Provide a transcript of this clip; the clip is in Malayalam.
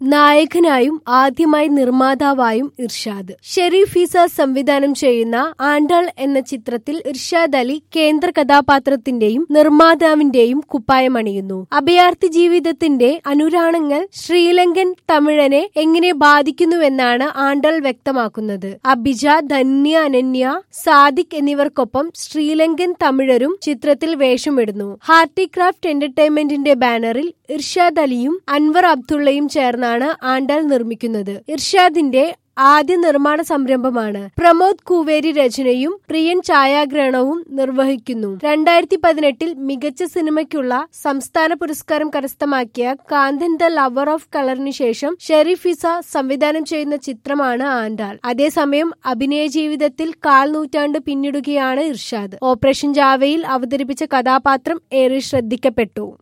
നായകനായും ആദ്യമായി നിർമ്മാതാവായും ഇർഷാദ് ഷെരീഫ് ഫീസ സംവിധാനം ചെയ്യുന്ന ആണ്ടാൾ എന്ന ചിത്രത്തിൽ ഇർഷാദ് അലി കേന്ദ്ര കഥാപാത്രത്തിന്റെയും നിർമ്മാതാവിന്റെയും കുപ്പായമണിയുന്നു അഭയാർത്ഥി ജീവിതത്തിന്റെ അനുരാണങ്ങൾ ശ്രീലങ്കൻ തമിഴനെ എങ്ങനെ ബാധിക്കുന്നുവെന്നാണ് ആണ്ടാൾ വ്യക്തമാക്കുന്നത് അബിജ ധന്യ അനന്യ സാദിഖ് എന്നിവർക്കൊപ്പം ശ്രീലങ്കൻ തമിഴരും ചിത്രത്തിൽ വേഷമിടുന്നു ഹാർട്ടിക്രാഫ്റ്റ് എന്റർടൈൻമെന്റിന്റെ ബാനറിൽ ഇർഷാദ് അലിയും അൻവർ അബ്ദുള്ളയും ചേർന്നാണ് ആണ്ടാൾ നിർമ്മിക്കുന്നത് ഇർഷാദിന്റെ ആദ്യ നിർമ്മാണ സംരംഭമാണ് പ്രമോദ് കൂവേരി രചനയും പ്രിയൻ ഛായാഗ്രഹണവും നിർവഹിക്കുന്നു രണ്ടായിരത്തി പതിനെട്ടിൽ മികച്ച സിനിമയ്ക്കുള്ള സംസ്ഥാന പുരസ്കാരം കരസ്ഥമാക്കിയ കാന്തൻ ദ ലവർ ഓഫ് കളറിന് ശേഷം ഷെരീഫ് ഫിസ സംവിധാനം ചെയ്യുന്ന ചിത്രമാണ് ആൻഡാൾ അതേസമയം അഭിനയ ജീവിതത്തിൽ കാൽ നൂറ്റാണ്ട് പിന്നിടുകയാണ് ഇർഷാദ് ഓപ്പറേഷൻ ജാവയിൽ അവതരിപ്പിച്ച കഥാപാത്രം ഏറെ ശ്രദ്ധിക്കപ്പെട്ടു